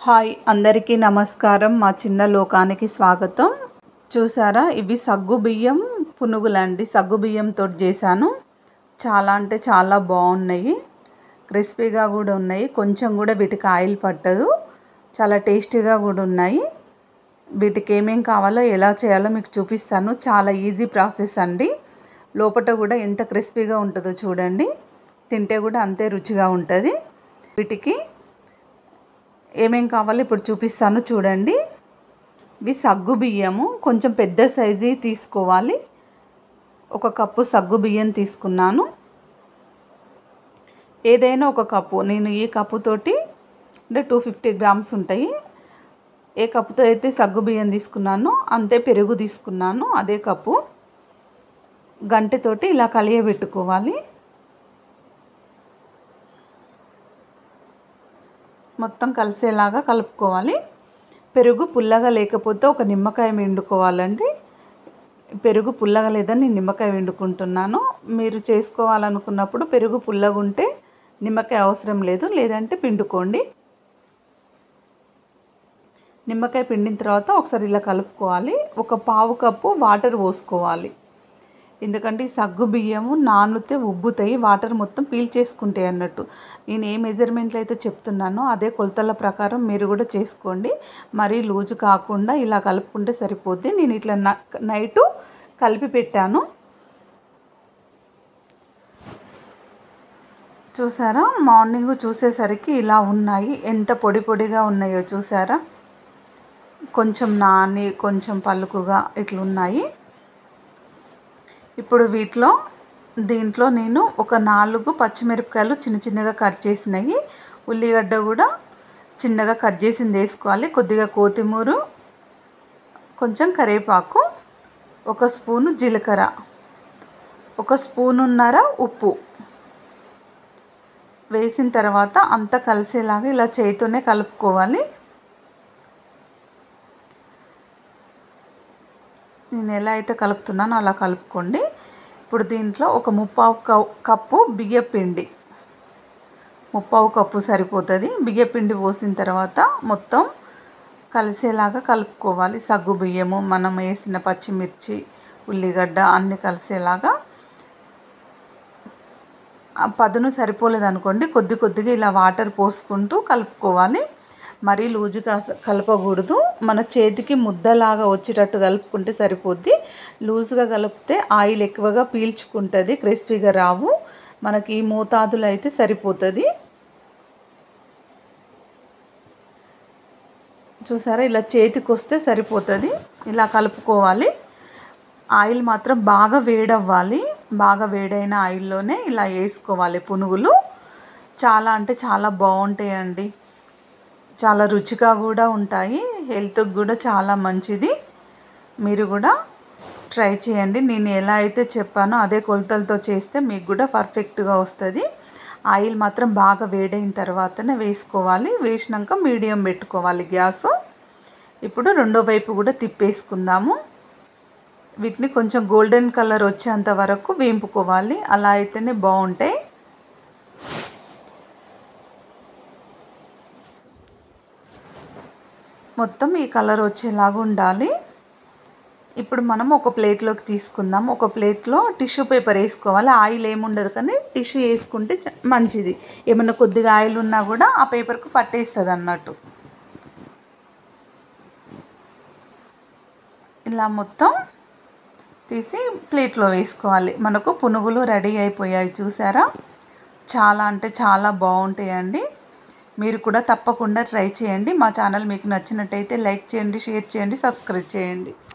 hi అందరికీ నమస్కారం మా చిన్న లోకానికి స్వాగతం చూసారా ఇవి సగ్గు బియ్యం పునుగులండి సగ్గు బియ్యంతో చేశాను చాలా అంటే చాలా బాగున్నాయి క్రిస్పీగా కూడా ఉన్నాయి కొంచెం కూడా వీటికి ఆయిల్ పట్టదు చాలా టేస్టీగా కూడా ఉన్నాయి వీటికి ఏమేం కావాలో ఎలా చేయాలో మీకు చూపిస్తాను చాలా ఈజీ ప్రాసెస్ అండి లోపల కూడా ఎంత క్రిస్పీగా ఉంటుందో చూడండి తింటే కూడా అంతే రుచిగా ఉంటుంది వీటికి ఏమేం కావాలో ఇప్పుడు చూపిస్తాను చూడండి ఇవి సగ్గు బియ్యము కొంచెం పెద్ద సైజు తీసుకోవాలి ఒక కప్పు సగ్గు బియ్యం తీసుకున్నాను ఏదైనా ఒక కప్పు నేను ఈ కప్పుతోటి అంటే టూ ఫిఫ్టీ గ్రామ్స్ ఉంటాయి ఏ కప్పుతో అయితే సగ్గు బియ్యం తీసుకున్నానో అంతే పెరుగు తీసుకున్నాను అదే కప్పు గంటతోటి ఇలా కలియబెట్టుకోవాలి మొత్తం కలిసేలాగా కలుపుకోవాలి పెరుగు పుల్లగా లేకపోతే ఒక నిమ్మకాయ పిండుకోవాలండి పెరుగు పుల్లగా లేదని నేను నిమ్మకాయ పిండుకుంటున్నాను మీరు చేసుకోవాలనుకున్నప్పుడు పెరుగు పుల్లగా ఉంటే నిమ్మకాయ అవసరం లేదు లేదంటే పిండుకోండి నిమ్మకాయ పిండిన తర్వాత ఒకసారి ఇలా కలుపుకోవాలి ఒక పావు కప్పు వాటర్ పోసుకోవాలి ఎందుకంటే ఈ సగ్గు బియ్యము నానితే ఉబ్బుతాయి వాటర్ మొత్తం పీల్ చేసుకుంటాయి అన్నట్టు నేను ఏ మెజర్మెంట్లో అయితే చెప్తున్నానో అదే కొలతల ప్రకారం మీరు కూడా చేసుకోండి మరీ లూజు కాకుండా ఇలా కలుపుకుంటే సరిపోద్ది నేను ఇట్లా నైటు కలిపి పెట్టాను చూసారా మార్నింగ్ చూసేసరికి ఇలా ఉన్నాయి ఎంత పొడి పొడిగా ఉన్నాయో చూసారా కొంచెం నాని కొంచెం పలుకుగా ఇట్లున్నాయి ఇప్పుడు వీటిలో దీంట్లో నేను ఒక నాలుగు పచ్చిమిరపకాయలు చిన్న చిన్నగా కట్ చేసినవి ఉల్లిగడ్డ కూడా చిన్నగా కట్ చేసింది వేసుకోవాలి కొద్దిగా కొత్తిమీర కొంచెం కరివేపాకు ఒక స్పూను జీలకర్ర ఒక స్పూనున్నర ఉప్పు వేసిన తర్వాత అంతా కలిసేలాగా ఇలా చేతితోనే కలుపుకోవాలి నేను ఎలా అయితే కలుపుతున్నానో అలా కలుపుకోండి ఇప్పుడు దీంట్లో ఒక ముప్పావు కప్పు బియ్య పిండి ముప్పావు కప్పు సరిపోతుంది బియ్య పిండి పోసిన తర్వాత మొత్తం కలిసేలాగా కలుపుకోవాలి సగ్గు బియ్యము మనం వేసిన పచ్చిమిర్చి ఉల్లిగడ్డ అన్నీ కలిసేలాగా పదును సరిపోలేదు అనుకోండి కొద్ది కొద్దిగా ఇలా వాటర్ పోసుకుంటూ కలుపుకోవాలి మరీ లూజుగా కలపకూడదు మన చేతికి ముద్దలాగా వచ్చేటట్టు కలుపుకుంటే సరిపోద్ది లూజుగా కలిపితే ఆయిల్ ఎక్కువగా పీల్చుకుంటుంది క్రిస్పీగా రావు మనకి ఈ మోతాదులో అయితే సరిపోతుంది చూసారా ఇలా చేతికి వస్తే సరిపోతుంది ఇలా కలుపుకోవాలి ఆయిల్ మాత్రం బాగా వేడవ్వాలి బాగా వేడైన ఆయిల్లోనే ఇలా వేసుకోవాలి పునుగులు చాలా అంటే చాలా బాగుంటాయండి చాలా రుచిగా కూడా ఉంటాయి హెల్త్కి కూడా చాలా మంచిది మీరు కూడా ట్రై చేయండి నేను ఎలా అయితే చెప్పానో అదే కొలతలతో చేస్తే మీకు కూడా పర్ఫెక్ట్గా వస్తుంది ఆయిల్ మాత్రం బాగా వేడైన తర్వాతనే వేసుకోవాలి వేసినాక మీడియం పెట్టుకోవాలి గ్యాసు ఇప్పుడు రెండో వైపు కూడా తిప్పేసుకుందాము వీటిని కొంచెం గోల్డెన్ కలర్ వచ్చేంత వరకు వేంపుకోవాలి అలా అయితేనే బాగుంటాయి మొత్తం ఈ కలర్ వచ్చేలాగా ఉండాలి ఇప్పుడు మనం ఒక ప్లేట్లోకి తీసుకుందాం ఒక ప్లేట్లో టిష్యూ పేపర్ వేసుకోవాలి ఆయిల్ ఏముండదు కానీ టిష్యూ వేసుకుంటే మంచిది ఏమైనా కొద్దిగా ఆయిల్ ఉన్నా కూడా ఆ పేపర్కు పట్టేస్తుంది అన్నట్టు ఇలా మొత్తం తీసి ప్లేట్లో వేసుకోవాలి మనకు పునుగులు రెడీ అయిపోయాయి చూసారా చాలా అంటే చాలా బాగుంటాయండి మీరు కూడా తప్పకుండా ట్రై చేయండి మా ఛానల్ మీకు నచ్చినట్టయితే లైక్ చేయండి షేర్ చేయండి సబ్స్క్రైబ్ చేయండి